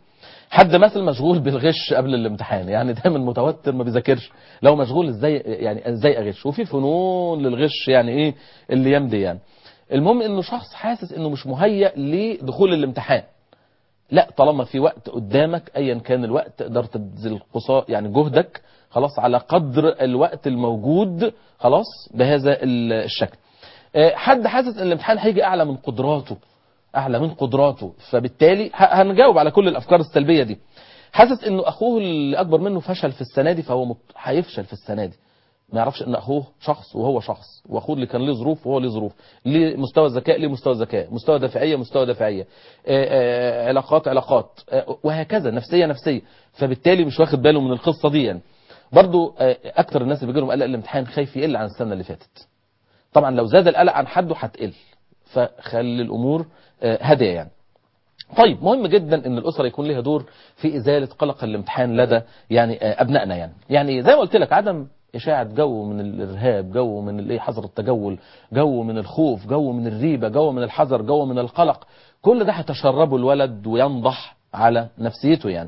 حد مثلا مشغول بالغش قبل الامتحان يعني دايما متوتر ما بيذاكرش لو مشغول ازاي يعني ازاي اغش وفي فنون للغش يعني ايه اللي يمضي يعني المهم انه شخص حاسس انه مش مهيأ لدخول الامتحان لا طالما في وقت قدامك ايا كان الوقت تقدر تبذل قصا يعني جهدك خلاص على قدر الوقت الموجود خلاص بهذا الشكل آه، حد حاسس ان الامتحان هيجي اعلى من قدراته اعلى من قدراته فبالتالي ه- هنجاوب على كل الافكار السلبيه دي حاسس انه اخوه اللي اكبر منه فشل في السنه دي فهو مت- هيفشل في السنه دي ما يعرفش ان اخوه شخص وهو شخص واخوه اللي كان له ظروف وهو له ظروف ليه مستوى ذكاء ليه مستوى ذكاء مستوى دافعيه مستوى دافعيه آه، آه، علاقات علاقات آه، وهكذا نفسيه نفسيه فبالتالي مش واخد باله من القصه دي يعني برضو آه، اكتر الناس اللي بيجي لهم قلق الامتحان خايف يقل عن السنه اللي فاتت طبعا لو زاد القلق عن حده هتقل فخلي الامور آه، هاديه يعني طيب مهم جدا ان الاسره يكون لها دور في ازاله قلق الامتحان لدى يعني آه، ابنائنا يعني يعني زي ما قلت لك عدم اشاعه جو من الارهاب جو من الايه حظر التجول جو من الخوف جو من الريبه جو من الحذر جو من القلق كل ده هتشربه الولد وينضح على نفسيته يعني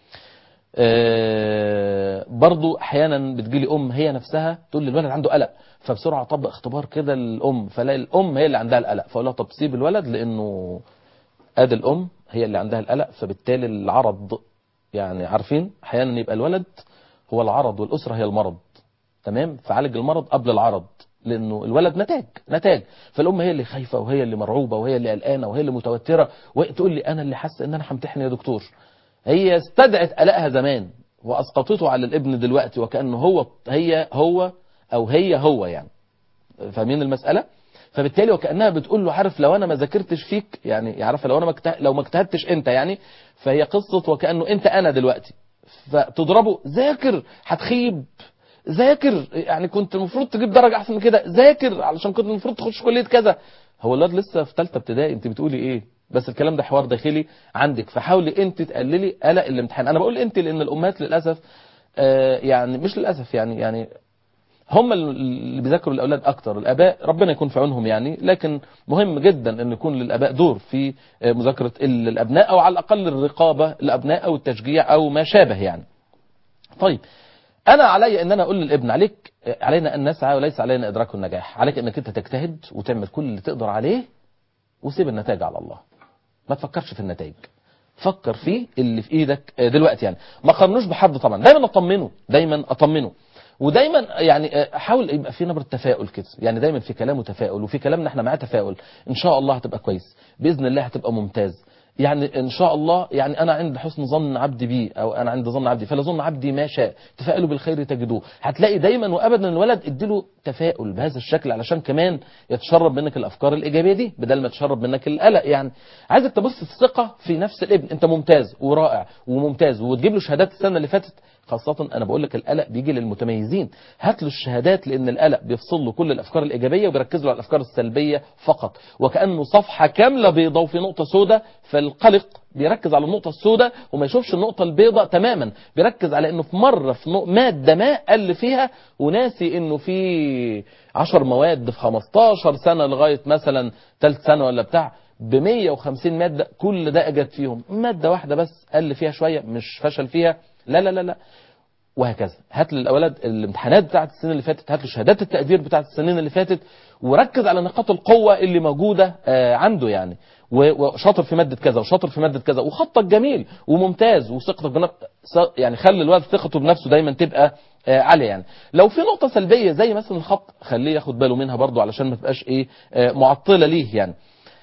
آه، برضو احيانا بتجيلي ام هي نفسها تقول لي الولد عنده قلق فبسرعه اطبق اختبار كده للام فلاقي الام هي اللي عندها القلق فاقول لها طب سيب الولد لانه ادي الام هي اللي عندها القلق فبالتالي العرض يعني عارفين احيانا يبقى الولد هو العرض والاسره هي المرض تمام فعالج المرض قبل العرض لانه الولد نتاج نتاج فالام هي اللي خايفه وهي اللي مرعوبه وهي اللي قلقانه وهي اللي متوتره وتقول لي انا اللي حاسه ان انا همتحن يا دكتور هي استدعت قلقها زمان واسقطته على الابن دلوقتي وكانه هو هي هو او هي هو يعني فاهمين المساله فبالتالي وكانها بتقول له عارف لو انا ما ذاكرتش فيك يعني عارف لو انا ما اجته- لو ما اجتهدتش انت يعني فهي قصه وكانه انت انا دلوقتي فتضربه ذاكر هتخيب ذاكر يعني كنت المفروض تجيب درجه احسن من كده ذاكر علشان كنت المفروض تخش كليه كذا هو الواد لسه في ثالثه ابتدائي انت بتقولي ايه بس الكلام ده حوار داخلي عندك فحاولي انت تقللي قلق الامتحان انا بقول انت لان الامهات للاسف آه يعني مش للاسف يعني يعني هم اللي بيذاكروا الاولاد اكتر الاباء ربنا يكون في عونهم يعني لكن مهم جدا ان يكون للاباء دور في آه، مذاكره ال- الابناء او على الاقل الرقابه الابناء او التشجيع او ما شابه يعني طيب انا علي ان انا اقول للابن عليك علينا ان نسعى وليس علينا ادراك النجاح عليك انك انت تجتهد وتعمل كل اللي تقدر عليه وسيب النتائج على الله ما تفكرش في النتائج فكر في اللي في ايدك آه، دلوقتي يعني ما قارنوش بحد طبعا دايما اطمنه دايما اطمنه ودايما يعني آه، حاول يبقى في نبره تفاؤل كده يعني دايما في كلامه تفاؤل وفي كلامنا احنا معاه تفاؤل ان شاء الله هتبقى كويس باذن الله هتبقى ممتاز يعني ان شاء الله يعني انا عند حسن ظن عبدي بي او انا عند ظن عبدي فلا ظن عبدي ما شاء تفائلوا بالخير تجدوه هتلاقي دايما وابدا الولد اديله تفاؤل بهذا الشكل علشان كمان يتشرب منك الافكار الايجابيه دي بدل ما تشرب منك القلق يعني عايزك تبص الثقه في نفس الابن انت ممتاز ورائع وممتاز وتجيب له شهادات السنه اللي فاتت خاصة أنا بقول لك القلق بيجي للمتميزين هات له الشهادات لأن القلق بيفصل له كل الأفكار الإيجابية وبيركز له على الأفكار السلبية فقط وكأنه صفحة كاملة بيضاء وفي نقطة سوداء فالقلق بيركز على النقطة السوداء وما يشوفش النقطة البيضاء تماما بيركز على انه في مرة في نق- مادة ما قال فيها وناسي انه في 10 مواد في 15 سنة لغاية مثلا ثالث سنة ولا بتاع ب 150 مادة كل ده اجت فيهم مادة واحدة بس قال فيها شوية مش فشل فيها لا لا لا لا وهكذا هات للاولاد الامتحانات بتاعت السنه اللي فاتت هات له شهادات التقدير بتاعت السنين اللي فاتت وركز على نقاط القوه اللي موجوده آه، عنده يعني و- وشاطر في ماده كذا وشاطر في ماده كذا وخطك جميل وممتاز وثقتك بنفس يعني خلي الولد ثقته بنفسه دايما تبقى آه، عاليه يعني لو في نقطه سلبيه زي مثلا الخط خليه ياخد باله منها برضو علشان ما تبقاش ايه آه، معطله ليه يعني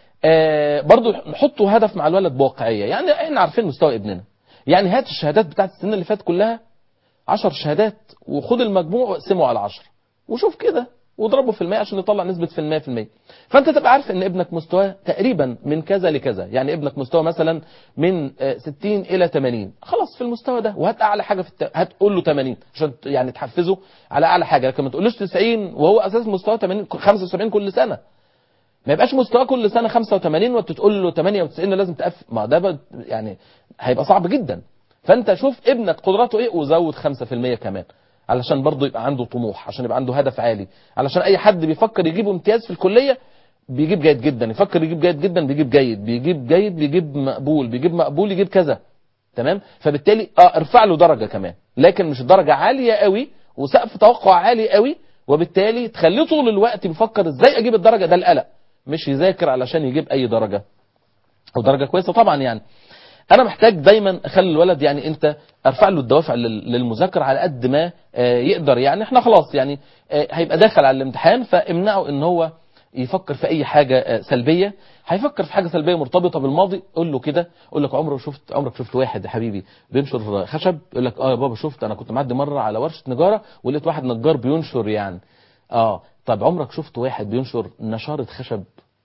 آه، برضو نحطه هدف مع الولد بواقعيه يعني احنا عارفين مستوى ابننا يعني هات الشهادات بتاعت السنين اللي فاتت كلها عشر شهادات وخد المجموع واقسمه على عشر وشوف كده واضربه في المية عشان يطلع نسبة في المية في المية فانت تبقى عارف ان ابنك مستواه تقريبا من كذا لكذا يعني ابنك مستوى مثلا من آه، 60 الى 80 خلاص في المستوى ده وهات اعلى حاجة في الت... هتقول له 80 عشان ت- يعني تحفزه على اعلى حاجة لكن ما تقولوش 90 وهو اساس مستواه 80 75 كل سنة ما يبقاش مستواه كل سنه 85 وانت تقول له 98 لازم تقفل ما ده بقى يعني هيبقى صعب جدا فانت شوف ابنك قدراته ايه وزود 5% كمان علشان برضه يبقى عنده طموح عشان يبقى عنده هدف عالي علشان اي حد بيفكر يجيب امتياز في الكليه بيجيب جيد جدا يفكر يجيب جيد جدا بيجيب جيد بيجيب جيد بيجيب مقبول بيجيب مقبول يجيب كذا تمام فبالتالي اه ارفع له درجه كمان لكن مش درجه عاليه قوي وسقف توقع عالي قوي وبالتالي تخليه طول الوقت بيفكر ازاي اجيب الدرجه ده القلق مش يذاكر علشان يجيب اي درجه او درجه كويسه طبعا يعني انا محتاج دايما اخلي الولد يعني انت ارفع له الدوافع لل- للمذاكره على قد ما آه، يقدر يعني احنا خلاص يعني آه، هيبقى داخل على الامتحان فامنعه ان هو يفكر في اي حاجه آه، سلبيه هيفكر في حاجه سلبيه مرتبطه بالماضي قول له كده قول لك عمره شفت عمرك شفت واحد يا حبيبي بينشر خشب يقول لك اه يا بابا شفت انا كنت معدي مره على ورشه نجاره ولقيت واحد نجار بينشر يعني اه طب عمرك شفت واحد بينشر نشاره خشب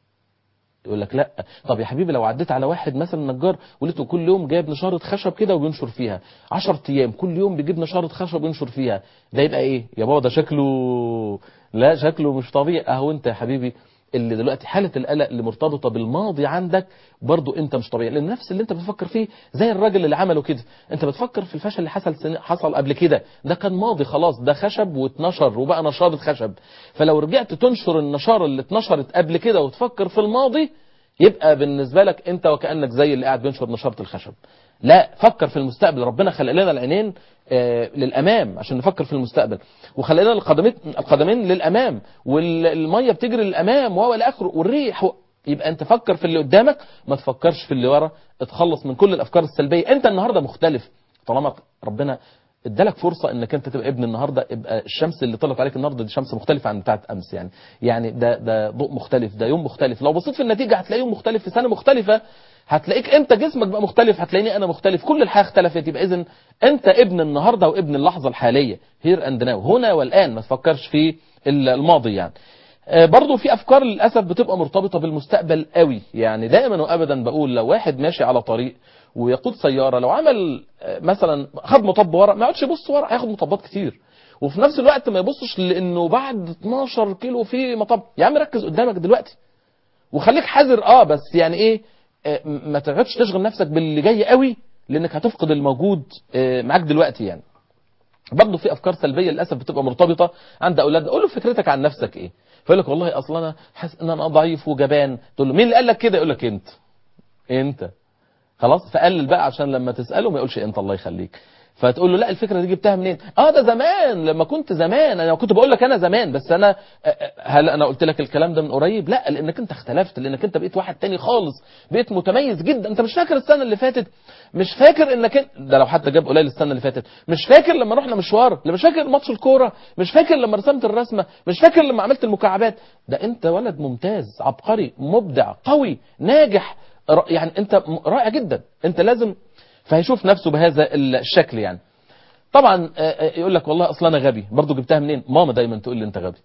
يقول لك لا طب يا حبيبي لو عديت على واحد مثلا نجار ولقيته كل يوم جايب نشاره خشب كده وبينشر فيها 10 ايام كل يوم بيجيب نشاره خشب وينشر فيها ده يبقى ايه يا بابا ده شكله لا شكله مش طبيعي اهو انت يا حبيبي اللي دلوقتي حاله القلق اللي مرتبطه بالماضي عندك برضو انت مش طبيعي لان نفس اللي انت بتفكر فيه زي الراجل اللي عمله كده انت بتفكر في الفشل اللي حصل سن... حصل قبل كده ده كان ماضي خلاص ده خشب واتنشر وبقى نشاره خشب فلو رجعت تنشر النشاره اللي اتنشرت قبل كده وتفكر في الماضي يبقى بالنسبة لك انت وكأنك زي اللي قاعد بينشر نشارة الخشب لا فكر في المستقبل ربنا خلق لنا العينين آه، للأمام عشان نفكر في المستقبل وخلق لنا القدمين القدمين للأمام والمية بتجري للأمام وهو الآخر والريح و... يبقى انت فكر في اللي قدامك ما تفكرش في اللي ورا اتخلص من كل الأفكار السلبية انت النهاردة مختلف طالما ربنا ادالك فرصة انك انت تبقى ابن النهارده يبقى الشمس اللي طلعت عليك النهارده دي شمس مختلفة عن بتاعت امس يعني يعني ده ده ضوء مختلف ده يوم مختلف لو بصيت في النتيجة هتلاقي يوم مختلف في سنة مختلفة هتلاقيك انت جسمك بقى مختلف هتلاقيني انا مختلف كل الحياة اختلفت يبقى اذا انت ابن النهارده وابن اللحظة الحالية هير اند ناو هنا والان ما تفكرش في الماضي يعني آه، برضو في افكار للاسف بتبقى مرتبطه بالمستقبل قوي يعني دائما وابدا بقول لو واحد ماشي على طريق ويقود سياره لو عمل آه، مثلا خد مطب ورا ما يقعدش يبص ورا هياخد مطبات كتير وفي نفس الوقت ما يبصش لانه بعد 12 كيلو في مطب يا عم ركز قدامك دلوقتي وخليك حذر اه بس يعني ايه آه، م- ما تقعدش تشغل نفسك باللي جاي قوي لانك هتفقد الموجود آه، معاك دلوقتي يعني برضه في افكار سلبيه للاسف بتبقى مرتبطه عند اولادنا قول له فكرتك عن نفسك ايه فيقول لك والله اصلا انا حاسس ان انا ضعيف وجبان تقول له مين اللي قال لك كده يقول لك انت انت خلاص فقلل بقى عشان لما تساله ما يقولش انت الله يخليك فتقول له لا الفكره دي جبتها منين اه ده زمان لما كنت زمان انا كنت بقول لك انا زمان بس انا آه، آه، هل انا قلت لك الكلام ده من قريب لا لانك انت اختلفت لانك انت بقيت واحد تاني خالص بقيت متميز جدا انت مش فاكر السنه اللي فاتت مش فاكر انك انت ده لو حتى جاب قليل السنه اللي فاتت مش فاكر لما رحنا مشوار مش فاكر ماتش الكوره مش فاكر لما رسمت الرسمه مش فاكر لما عملت المكعبات ده انت ولد ممتاز عبقري مبدع قوي ناجح ر- يعني انت م- رائع جدا انت لازم فهيشوف نفسه بهذا الشكل يعني طبعا آه، آه، يقول لك والله اصلا انا غبي برضه جبتها منين ماما دايما تقول لي انت غبي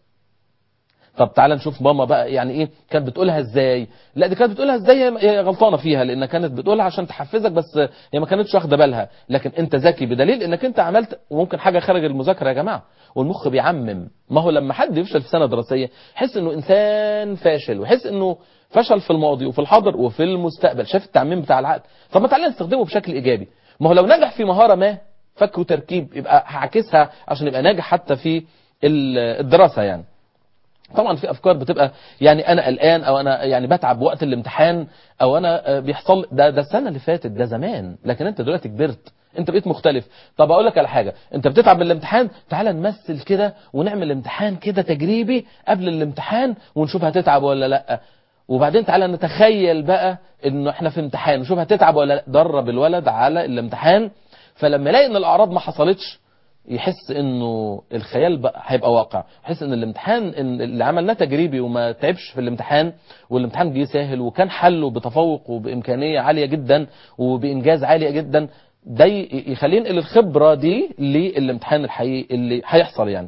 طب تعالى نشوف ماما بقى يعني ايه كانت بتقولها ازاي لا دي كانت بتقولها ازاي هي- هي غلطانه فيها لان كانت بتقولها عشان تحفزك بس هي ما كانتش واخده بالها لكن انت ذكي بدليل انك انت عملت وممكن حاجه خارج المذاكره يا جماعه والمخ بيعمم ما هو لما حد يفشل في سنه دراسيه يحس انه انسان فاشل ويحس انه فشل في الماضي وفي الحاضر وفي المستقبل شايف التعميم بتاع العقل طب ما تعالى نستخدمه بشكل ايجابي ما هو لو نجح في مهاره ما فك وتركيب يبقى هعكسها عشان يبقى ناجح حتى في ال- الدراسه يعني طبعا في افكار بتبقى يعني انا قلقان او انا يعني بتعب وقت الامتحان او انا آه، بيحصل ده ده السنه اللي فاتت ده زمان لكن انت دلوقتي كبرت انت بقيت مختلف طب اقول لك على حاجه انت بتتعب من الامتحان تعال نمثل كده ونعمل امتحان كده تجريبي قبل الامتحان ونشوف هتتعب ولا لا وبعدين تعالى نتخيل بقى انه احنا في امتحان نشوف هتتعب ولا لا درب الولد على الامتحان فلما يلاقي ان الاعراض ما حصلتش يحس انه الخيال بقى هيبقى واقع يحس ان الامتحان إن اللي عملناه تجريبي وما تعبش في الامتحان والامتحان جه سهل وكان حله بتفوق وبامكانيه عاليه جدا وبانجاز عاليه جدا ده ي- يخليه ينقل الخبره دي للامتحان الحقيقي اللي هيحصل يعني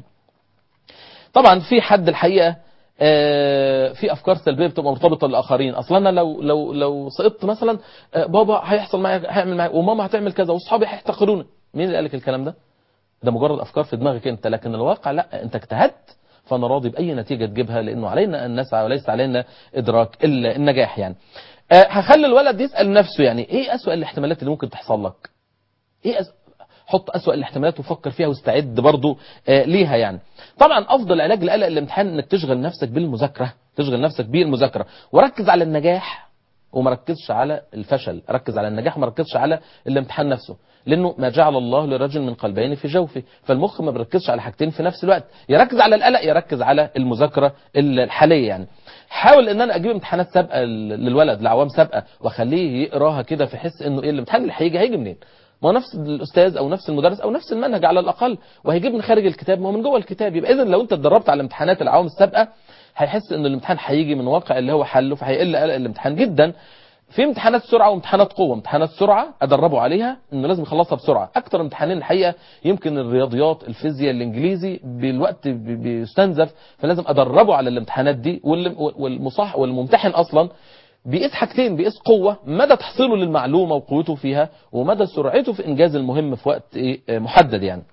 طبعا في حد الحقيقه آه، في افكار سلبيه بتبقى مرتبطه بالاخرين اصلا انا لو لو لو سقطت مثلا آه، بابا هيحصل معايا هيعمل معايا وماما هتعمل كذا واصحابي هيحتقروني مين اللي قال لك الكلام ده ده مجرد افكار في دماغك انت لكن الواقع لا انت اجتهدت فانا راضي باي نتيجه تجيبها لانه علينا ان نسعى وليس علينا ادراك ال- النجاح يعني أه هخلي الولد يسال نفسه يعني ايه اسوأ الاحتمالات اللي ممكن تحصل لك ايه أس... حط اسوأ الاحتمالات وفكر فيها واستعد برضو آه ليها يعني طبعا افضل علاج لقلق الامتحان انك تشغل نفسك بالمذاكره تشغل نفسك بالمذاكره وركز على النجاح وما ركزش على الفشل ركز على النجاح ما ركزش على الامتحان نفسه لانه ما جعل الله لرجل من قلبين في جوفه فالمخ ما بيركزش على حاجتين في نفس الوقت يركز على القلق يركز على المذاكره الحاليه يعني حاول ان انا اجيب امتحانات سابقه للولد لاعوام سابقه واخليه يقراها كده في حس انه ايه الامتحان اللي هيجي هيجي منين ما هو نفس الاستاذ او نفس المدرس او نفس المنهج على الاقل وهيجيب من خارج الكتاب ما هو من جوه الكتاب يبقى اذا لو انت اتدربت على امتحانات العوام السابقه هيحس ان الامتحان هيجي من واقع اللي هو حله فهيقل قلق الامتحان جدا في امتحانات سرعه وامتحانات قوه امتحانات سرعه ادربه عليها انه لازم يخلصها بسرعه اكتر امتحانين الحقيقه يمكن الرياضيات الفيزياء الانجليزي بالوقت بي- بيستنزف فلازم ادربه على الامتحانات دي والم- والمصح والممتحن اصلا بيقيس حاجتين بيقيس قوة مدى تحصيله للمعلومة وقوته فيها ومدى سرعته في إنجاز المهم في وقت إيه آه، محدد يعني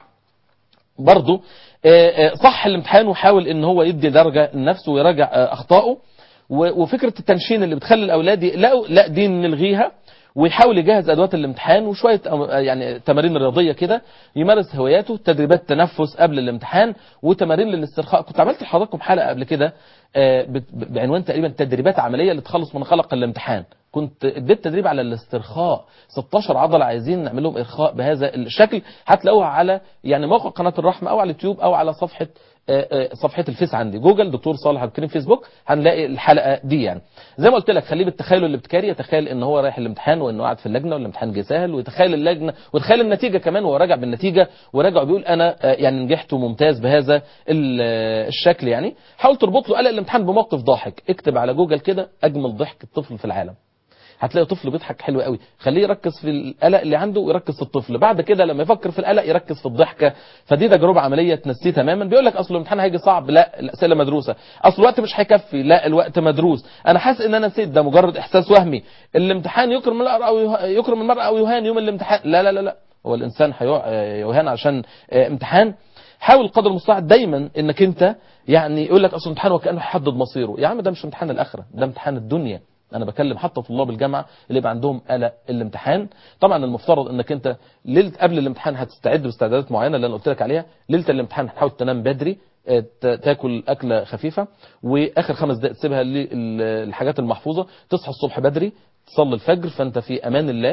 برضه آه، آه، صح الامتحان وحاول ان هو يدي درجة لنفسه ويراجع آه، اخطائه و- وفكرة التنشين اللي بتخلي الاولاد يقلقوا لا دي نلغيها ويحاول يجهز ادوات الامتحان وشويه أم- يعني تمارين رياضيه كده يمارس هواياته تدريبات تنفس قبل الامتحان وتمارين للاسترخاء كنت عملت لحضراتكم حلقه قبل كده آه، بت- ب- بعنوان تقريبا تدريبات عمليه للتخلص من قلق الامتحان كنت اديت تدريب على الاسترخاء 16 عضله عايزين نعمل لهم ارخاء بهذا الشكل هتلاقوها على يعني موقع قناه الرحمه او على اليوتيوب او على صفحه آه، آه، صفحه الفيس عندي جوجل دكتور صالح عبد الكريم فيسبوك هنلاقي الحلقه دي يعني زي ما قلت لك خليه بالتخيل الابتكاري يتخيل ان هو رايح الامتحان وانه قاعد في اللجنه والامتحان جه سهل ويتخيل اللجنه ويتخيل النتيجه كمان وهو راجع بالنتيجه وراجع بيقول انا آه، يعني نجحت وممتاز بهذا ال- آه، الشكل يعني حاول تربط له قلق الامتحان بموقف ضاحك اكتب على جوجل كده اجمل ضحك الطفل في العالم هتلاقي طفل بيضحك حلو قوي خليه يركز في القلق اللي عنده ويركز في الطفل بعد كده لما يفكر في القلق يركز في الضحكه فدي تجربه عمليه تنسيه تماما بيقول لك اصل الامتحان هيجي صعب لا الاسئله مدروسه اصل الوقت مش هيكفي لا الوقت مدروس انا حاسس ان انا نسيت ده مجرد احساس وهمي الامتحان يكرم المرأة او يه- يكرم المرأة او يهان يوم الامتحان لا لا لا لا هو الانسان هيو- يهان عشان آه، امتحان حاول قدر المستطاع دايما انك انت يعني يقول لك اصل الامتحان وكانه هيحدد مصيره يا عم ده مش امتحان الاخره ده امتحان الدنيا انا بكلم حتى طلاب الجامعه اللي يبقى عندهم قلق الامتحان طبعا المفترض انك انت ليله قبل الامتحان هتستعد باستعدادات معينه اللي انا قلت لك عليها ليله الامتحان هتحاول تنام بدري آه، ت- تاكل اكله خفيفه واخر خمس دقائق تسيبها للحاجات المحفوظه تصحى الصبح بدري تصلي الفجر فانت في امان الله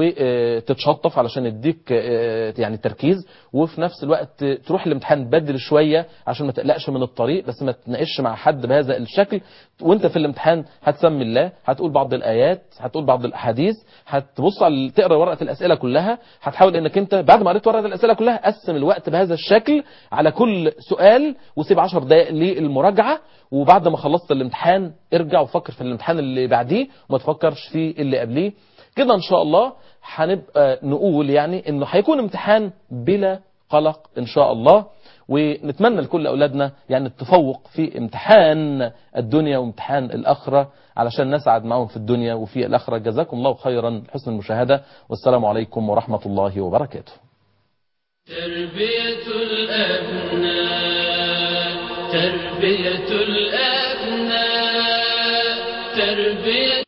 وتتشطف علشان يديك آه، يعني تركيز وفي نفس الوقت تروح الامتحان بدري شويه عشان ما تقلقش من الطريق بس ما تناقش مع حد بهذا الشكل وانت في الامتحان هتسمي الله هتقول بعض الايات هتقول بعض الاحاديث هتبص على تقرا ورقه الاسئله كلها هتحاول انك انت بعد ما قريت ورقه الاسئله كلها قسم الوقت بهذا الشكل على كل سؤال وسيب 10 دقائق للمراجعه وبعد ما خلصت الامتحان ارجع وفكر في الامتحان اللي بعديه وما تفكرش في اللي قبليه كده ان شاء الله هنبقى نقول يعني انه هيكون امتحان بلا قلق ان شاء الله ونتمنى لكل اولادنا يعني التفوق في امتحان الدنيا وامتحان الاخره علشان نسعد معهم في الدنيا وفي الاخره جزاكم الله خيرا حسن المشاهده والسلام عليكم ورحمه الله وبركاته تربية الأبناء تربية الأبناء تربية